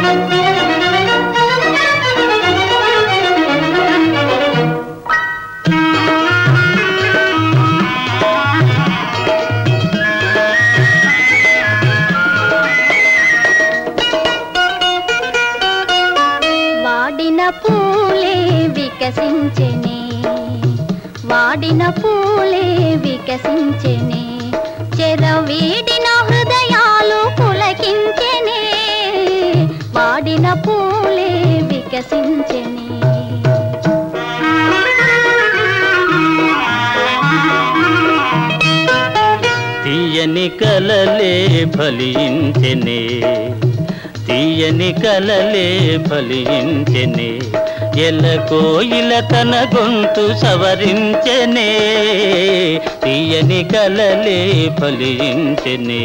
వాడిన పూలే వికసించెనే వాడిన పూలే వికసించెనే చెరవీడిన హృదయాలు పులకించెనే వాడిన పూలే వికసించెనే తీయని కలలే ఫలించెనే తీయని కలలే ఫలించెనే ఎల కోయిల తన గొంతు సవరించెనే తీయని కలలే ఫలించెనే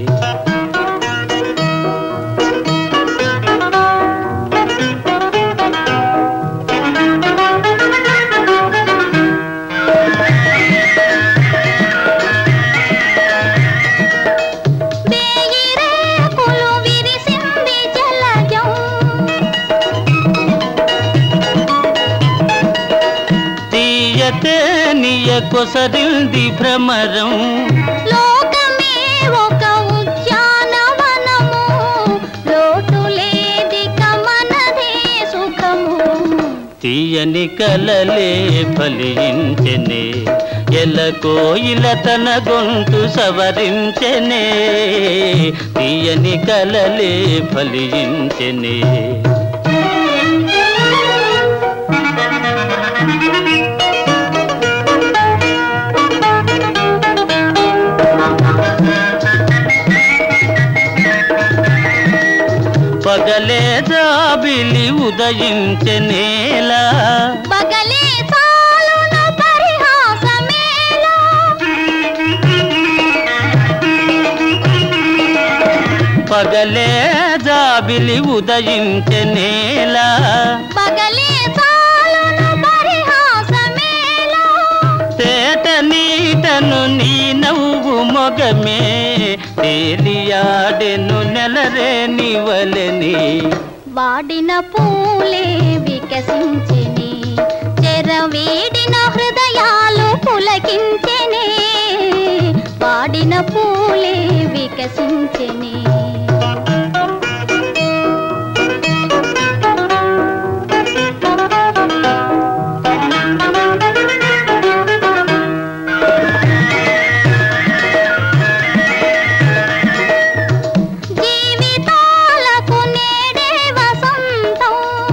వేయి రేకులు విరిసింది జలజం తీయతే నియ కొసరింది భ్రమరం లోకమే ఒక ఉద్యానవనము లోటు లేదిక మనదే సుఖము తీయని కలలే ఫలించెనే ఎల కోయిల తన గొంతు సవరించెనే తీయని కలలే ఫలించెనే పగలే జాబిలి ఉదయించెనేలా పగలే చాలును పరిహాసమేలా పగలే జాబిలి ఉదయించెనేలా పగలే చాలును పరిహాసమేలా తేట నీటను నీ నవ్వు మొగమే తేలియాడెను నెలరే నివలని వాడిన పూలే వికసించెని చెరవీడిన హృదయాలు పులకించెనే వాడిన పూలే వికసించెని జీవితాలకు నేడే వసంతం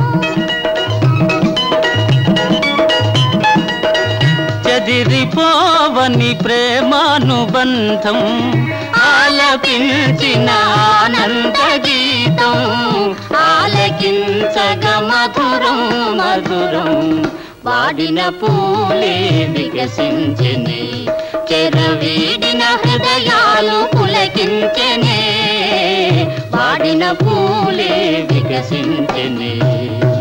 చెదిరిపోవని ప్రేమానుబంధం ఆలపించిన ఆనంద గీతం ఆలకించగ మధురం మధురం వాడిన పూలే వికసించనే చెరవీడిన హృదయాలు పులకించనే వాడిన పూలే వికసించనే